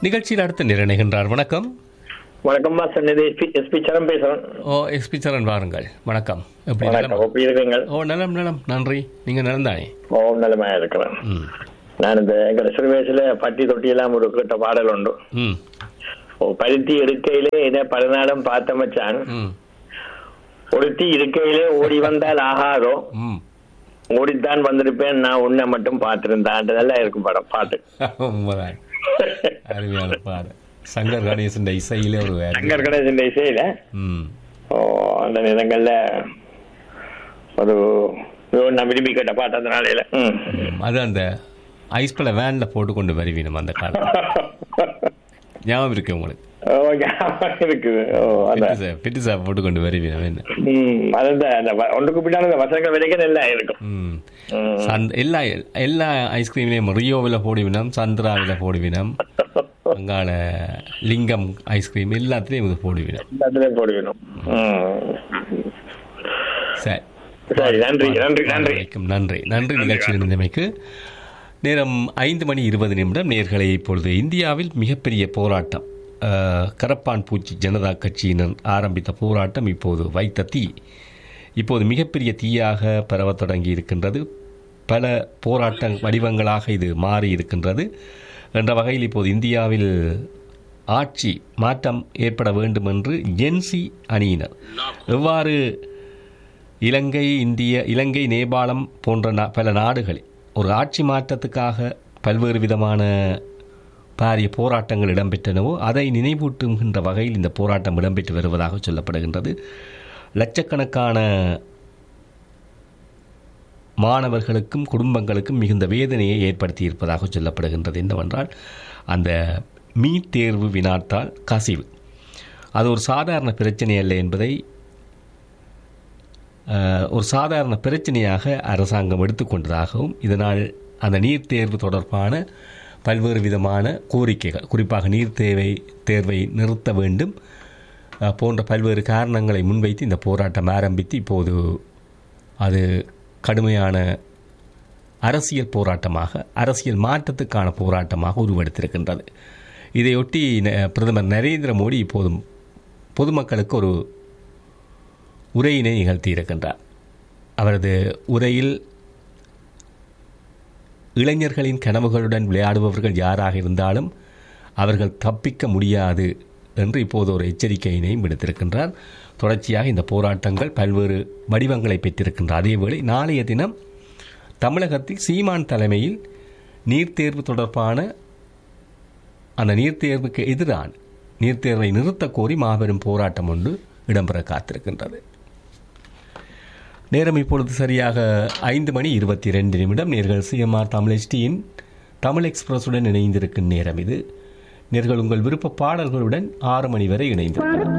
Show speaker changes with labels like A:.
A: நிகழ்ச்சியில் அடுத்து நிறைநிகின்றார் வணக்கம்
B: வணக்கம்மா சன்னதி எஸ்பி எஸ்பி சரண் பேசுறேன்
A: ஓ எஸ்பி சரண் வாருங்கள் வணக்கம் எப்படி நலம்?
B: வணக்கம் எப்படி இருக்கீங்க
A: ஓ நலம் நலம் நன்றி நீங்க நலம்தானே
B: ஓ நிலைமையா இருக்கிறேன்
A: ம்
B: நான் இந்த எங்க சிறு வயசுல பட்டி தொட்டி எல்லாம் ஒரு கேட்ட பாடல் உண்டு
A: ம்
B: ஓ பருத்தி எடுக்கையிலே இதை பலநாளும் பார்த்த மச்சான்
A: ம்
B: ஒருத்தி இருக்கையிலே ஓடி வந்தால் ஆகாதோ
A: ம்
B: ஓடித்தான் வந்திருப்பேன் நான் உன்னை மட்டும் பார்த்திருந்தான் நல்லா இருக்கும் படம் பாட்டு
A: உண்மைதான் அருமையான பாடு சங்கர் கணேசன் இசையிலே ஒரு வேறு
B: சங்கர் கணேசன் இசையில
A: ம்
B: ஓ அந்த நேரங்கள்ல ஒரு ஒரு நான் விரும்பி கேட்ட பாட்டு அந்த நாளையில ம்
A: ம். அது அந்த ஐஸ் பல வேன்ல போட்டு கொண்டு வருவீனம் அந்த காலம் ஞாபகம் இருக்கு உங்களுக்கு
B: ஓ, ஞாபகம் இருக்குது ஓ அந்த
A: பிட்டு சா- பிட்டு சாப் போட்டு கொண்டு வருவீனம் என்ன
B: ம், அது அந்த அந்த வ- ஒன்றுக்கு பின்னாடி அந்த வசனங்கள் வரைக்கும் நல்லா இருக்கும்
A: ம்
B: ம்.
A: சந்த் எல்லா எல்லா ஐஸ்கிரீம்லேயும் ரியோவில் போடுவினம் சந்திராவில் போடுவினம் அங்கால லிங்கம் ஐஸ்கிரீம் எல்லாத்துலேயும் இது போடுவினம்
B: எல்லாத்துலயும் போடுவேணும் ம்.
A: சரி
B: சரி நன்றி நன்றி நன்றி
A: வணக்கம் நன்றி நன்றி நிகழ்ச்சியில் இருந்தமைக்கு நேரம் ஐந்து மணி இருபது நிமிடம் நேர்களை இப்பொழுது இந்தியாவில் மிகப்பெரிய போராட்டம் அஹ், கரப்பான் பூச்சி ஜனதா கட்சியினர் ஆரம்பித்த போராட்டம் இப்போது வைத்த தீ இப்போது மிகப்பெரிய தீயாக பரவத் தொடங்கி இருக்கின்றது பல போராட்ட வடிவங்களாக இது மாறி இருக்கின்றது என்ற வகையில் இப்போது இந்தியாவில் ஆட்சி மாற்றம் ஏற்பட வேண்டும் என்று ஜென்சி அணியினர் எவ்வாறு இலங்கை இந்திய இலங்கை நேபாளம் போன்ற நா- பல நாடுகளில் ஒரு ஆட்சி மாற்றத்துக்காக பல்வேறு விதமான பாரிய போராட்டங்கள் இடம்பெற்றனவோ அதை நினைவூட்டுகின்ற வகையில் இந்த போராட்டம் இடம்பெற்று வருவதாக சொல்லப்படுகின்றது லட்சக்கணக்கான மாணவர்களுக்கும் குடும்பங்களுக்கும் மிகுந்த வேதனையை ஏற்படுத்தி இருப்பதாக சொல்லப்படுகின்றது என்னவென்றால் அந்த மீட் தேர்வு வினாத்தால் கசிவு அது ஒரு சாதாரண பிரச்சனை அல்ல என்பதை அஹ், ஒரு சாதாரண பிரச்சனையாக அரசாங்கம் எடுத்துக்கொண்டதாகவும் இதனால் அந்த நீட் தேர்வு தொடர்பான பல்வேறு விதமான கோரிக்கைகள் குறிப்பாக நீர் தேவை தேர்வை நிறுத்த வேண்டும் அஹ், போன்ற பல்வேறு காரணங்களை முன்வைத்து இந்த போராட்டம் ஆரம்பித்து இப்போது அது கடுமையான அரசியல் போராட்டமாக அரசியல் மாற்றத்துக்கான போராட்டமாக உருவெடுத்திருக்கின்றது இதையொட்டி ந- பிரதமர் நரேந்திர மோடி இப்போதும் பொதுமக்களுக்கு ஒரு உரையினை நிகழ்த்தியிருக்கின்றார் அவரது உரையில் இளைஞர்களின் கனவுகளுடன் விளையாடுபவர்கள் யாராக இருந்தாலும் அவர்கள் தப்பிக்க முடியாது என்று இப்போது ஒரு எச்சரிக்கையினையும் விடுத்திருக்கின்றார் தொடர்ச்சியாக இந்த போராட்டங்கள் பல்வேறு வடிவங்களை பெற்றிருக்கின்ற அதேவேளை நாளைய தினம் தமிழகத்தில் சீமான் தலைமையில் நீட் தேர்வு தொடர்பான அந்த நீட் தேர்வுக்கு எதிரான நீட் தேர்வை நிறுத்தக் கோரி மாபெரும் போராட்டம் ஒன்று இடம்பெற காத்திருக்கின்றது நேரம் இப்பொழுது சரியாக ஐந்து மணி இருபத்தி ரெண்டு நிமிடம் நேர்கள் சிஎம்ஆர் தமிழ் HT-யின் தமிழ் எக்ஸ்பிரஸுடன் இணைந்திருக்கும் நேரம் இது நேர்கள் உங்கள் விருப்ப பாடல்களுடன் ஆறு மணி வரை இணைந்து